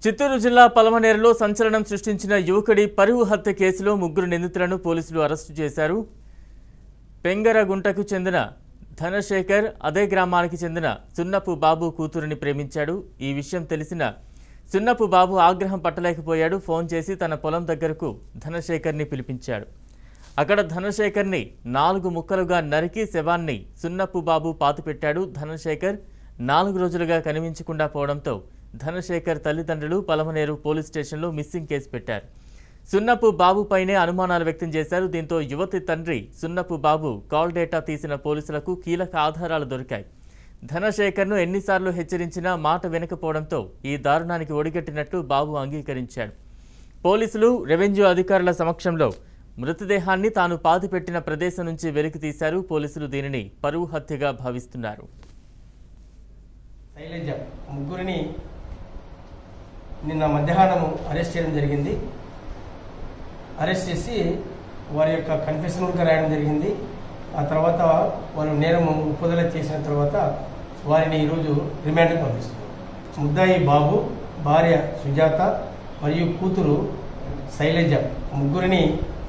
చిత్తూరు జిల్లా పలమనేరులో సంచలనం సృష్టించిన యువకుడి పరువు హత్య కేసులో ముగ్గురు నిందితులను పోలీసులు అరెస్టు చేశారు పెంగరగుంటకు చెందిన ధనశేఖర్ అదే గ్రామానికి చెందిన సున్నపు బాబు కూతురుని ప్రేమించాడు ఈ విషయం తెలిసిన సున్నపు బాబు ఆగ్రహం పట్టలేకపోయాడు ఫోన్ చేసి తన పొలం దగ్గరకు ధనశేఖర్ని పిలిపించాడు అక్కడ ధనశేఖర్ని నాలుగు ముక్కలుగా నరికి శవాన్ని సున్నపు బాబు పాతిపెట్టాడు ధనశేఖర్ నాలుగు రోజులుగా కనిపించకుండా పోవడంతో ధనశేఖర్ తల్లిదండ్రులు పలమనేరు పోలీస్ స్టేషన్లో మిస్సింగ్ కేసు పెట్టారు సున్నపు బాబుపైనే అనుమానాలు వ్యక్తం చేశారు దీంతో యువతి తండ్రి సున్నపు బాబు కాల్ డేటా తీసిన పోలీసులకు కీలక ఆధారాలు దొరికాయి ధనశేఖర్ను ఎన్నిసార్లు హెచ్చరించినా మాట వినకపోవడంతో ఈ దారుణానికి ఒడిగట్టినట్లు బాబు అంగీకరించాడు పోలీసులు రెవెన్యూ అధికారుల సమక్షంలో మృతదేహాన్ని తాను పాతిపెట్టిన ప్రదేశం నుంచి వెలికి తీశారు పోలీసులు దీనిని పరువు హత్యగా భావిస్తున్నారు శైలజ ముగ్గురిని నిన్న మధ్యాహ్నం అరెస్ట్ చేయడం జరిగింది అరెస్ట్ చేసి వారి యొక్క కన్ఫెషన్ కూడా రాయడం జరిగింది ఆ తర్వాత వాళ్ళు నేరం ఒప్పుదల చేసిన తర్వాత వారిని ఈరోజు రిమాండ్కి పంపిస్తున్నారు ముద్దాయి బాబు భార్య సుజాత మరియు కూతురు శైలజ ముగ్గురిని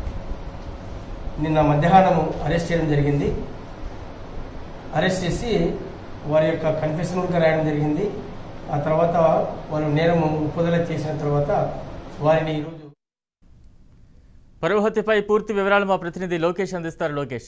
నిన్న మధ్యాహ్నం అరెస్ట్ చేయడం జరిగింది అరెస్ట్ చేసి వారి యొక్క కన్ఫెషన్ కూడా రాయడం జరిగింది ఆ తర్వాత వాళ్ళు నేరం ఒప్పుదల చేసిన తర్వాత వారిని ఈరోజు పరువు హత్యపై పూర్తి వివరాలు మా ప్రతినిధి లోకేష్ అందిస్తారు లోకేష్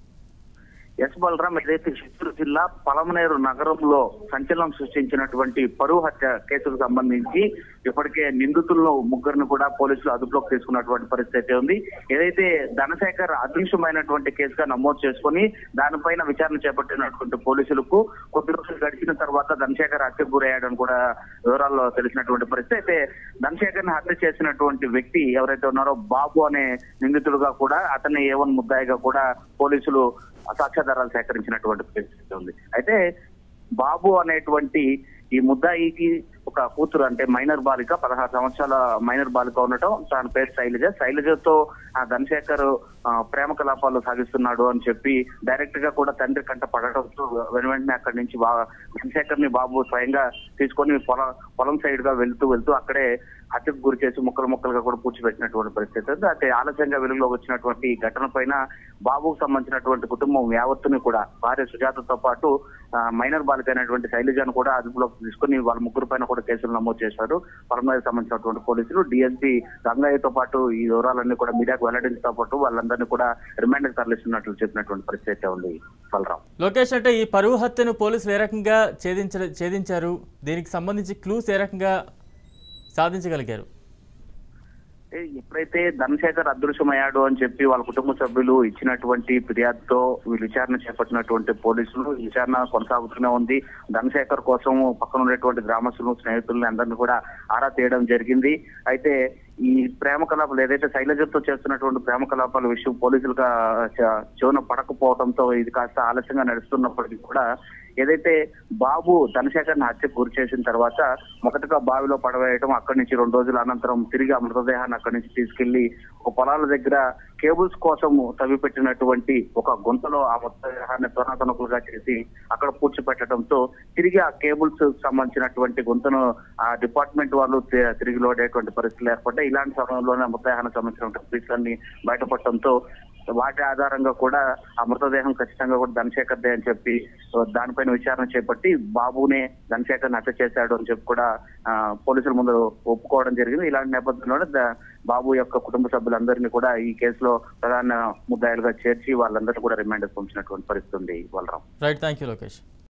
ఎస్ బలరాం ఏదైతే చిత్తూరు జిల్లా పలమనేరు నగరంలో సంచలనం సృష్టించినటువంటి పరువు హత్య కేసుకు సంబంధించి ఇప్పటికే నిందితుల్లో ముగ్గురిని కూడా పోలీసులు అదుపులోకి తీసుకున్నటువంటి పరిస్థితి ఉంది ఏదైతే ధనశేఖర్ అదృశ్యమైనటువంటి కేసుగా నమోదు చేసుకుని దానిపైన విచారణ చేపట్టినటువంటి పోలీసులకు కొద్ది రోజులు గడిచిన తర్వాత ధనశేఖర్ హత్యకు గురయ్యాడని కూడా వివరాల్లో తెలిసినటువంటి పరిస్థితి అయితే ధనశేఖర్ ని హత్య చేసినటువంటి వ్యక్తి ఎవరైతే ఉన్నారో బాబు అనే నిందితుడుగా కూడా అతన్ని ఏవన్ ముద్దాయిగా కూడా పోలీసులు సాక్ష్యాధారాలు సేకరించినటువంటి పరిస్థితి ఉంది అయితే బాబు అనేటువంటి ఈ ముద్దాయికి ఒక కూతురు అంటే మైనర్ బాలిక పదహారు సంవత్సరాల మైనర్ బాలిక ఉండటం తన పేరు శైలజ శైలజతో ఆ ధనశేఖర్ ఆ, ప్రేమ కలాపాలు సాగిస్తున్నాడు అని చెప్పి డైరెక్ట్ గా కూడా తండ్రి కంట పడటంతో వెను వెంటనే అక్కడి నుంచి బా- ధనశేఖర్ ని బాబు స్వయంగా తీసుకొని పొలం పొలం సైడ్ గా వెళ్తూ వెళ్తూ అక్కడే హత్యకు గురి చేసి ముక్కలు ముక్కలుగా కూడా పూడ్చిపెట్టినటువంటి పరిస్థితి ఉంది అయితే ఆలస్యంగా వెలుగులోకి వచ్చినటువంటి ఈ ఘటన పైన బాబుకు సంబంధించినటువంటి కుటుంబం యావత్తుని కూడా భార్య సుజాతతో పాటు ఆ, మైనర్ బాలిక అయినటువంటి శైలజను కూడా అదుపులోకి తీసుకుని వాళ్ళ ముగ్గురు పైన కూడా కేసులు నమోదు చేశారు పరమేశ్వర సంబంధించినటువంటి పోలీసులు డిఎస్పీ గంగయ్యతో పాటు ఈ వివరాలన్నీ కూడా మీడియాకు వెల్లడించతో పాటు వాళ్ళందరినీ కూడా రిమాండ్ కి తరలిస్తున్నట్లు చెప్పినటువంటి పరిస్థితి అయితే ఉంది బలరాం లోకేష్ అంటే ఈ పరువు హత్యను పోలీసులు ఏ రకంగా ఛేదించ ఛేదించారు దీనికి సంబంధించి క్లూస్ ఏ రకంగా సాధించగలిగారు అంటే ఎప్పుడైతే ధనశేఖర్ అదృశ్యమయ్యాడు అని చెప్పి వాళ్ళ కుటుంబ సభ్యులు ఇచ్చినటువంటి ఫిర్యాదుతో వీళ్ళు విచారణ చేపట్టినటువంటి పోలీసులు ఈ విచారణ కొనసాగుతూనే ఉంది ధనశేఖర్ కోసం పక్కన ఉన్నటువంటి గ్రామస్తులు స్నేహితుల్ని అందరిని కూడా ఆరా తీయడం జరిగింది అయితే ఈ ప్రేమ కలాపాలు ఏదైతే శైలజతో చేస్తున్నటువంటి ప్రేమ కలాపాల విషయం పోలీసులుగా చ- చెవున పడకపోవడంతో ఇది కాస్త ఆలస్యంగా నడుస్తున్నప్పటికీ కూడా ఏదైతే బాబు ధనశేఖర్ని హత్యకు గురి చేసిన తర్వాత మొదటగా బావిలో పడవేయటం అక్కడి నుంచి రెండు రోజుల అనంతరం తిరిగి ఆ మృతదేహాన్ని అక్కడి నుంచి తీసుకెళ్లి ఒక పొలాల దగ్గర కేబుల్స్ కోసం తవ్విపెట్టినటువంటి ఒక గుంతలో ఆ మృతదేహాన్ని తొనతొనకులుగా చేసి అక్కడ పూడ్చిపెట్టడంతో తిరిగి ఆ కేబుల్స్ సంబంధించినటువంటి గుంతను ఆ డిపార్ట్మెంట్ వాళ్ళు తి- తిరిగి లోడేటువంటి పరిస్థితులు ఏర్పడ్డాయి ఇలాంటి సమయంలోనే మృతదేహానికి సంబంధించినటువంటి పీసులన్నీ బయటపడటంతో వాటి ఆధారంగా కూడా ఆ మృతదేహం ఖచ్చితంగా కూడా ధనశేఖర్ దే అని చెప్పి సో దానిపైన విచారణ చేపట్టి బాబునే ధనశేఖర్ హత్య చేశాడు అని చెప్పి కూడా ఆ, పోలీసుల ముందు ఒప్పుకోవడం జరిగింది ఇలాంటి నేపథ్యంలోనే ద- బాబు యొక్క కుటుంబ సభ్యులందరినీ కూడా ఈ కేసులో ప్రధాన ముద్దాయిలుగా చేర్చి వాళ్ళందరినీ కూడా రిమాండ్ పంపించినటువంటి పరిస్థితి ఉంది Balram right thank you Lokesh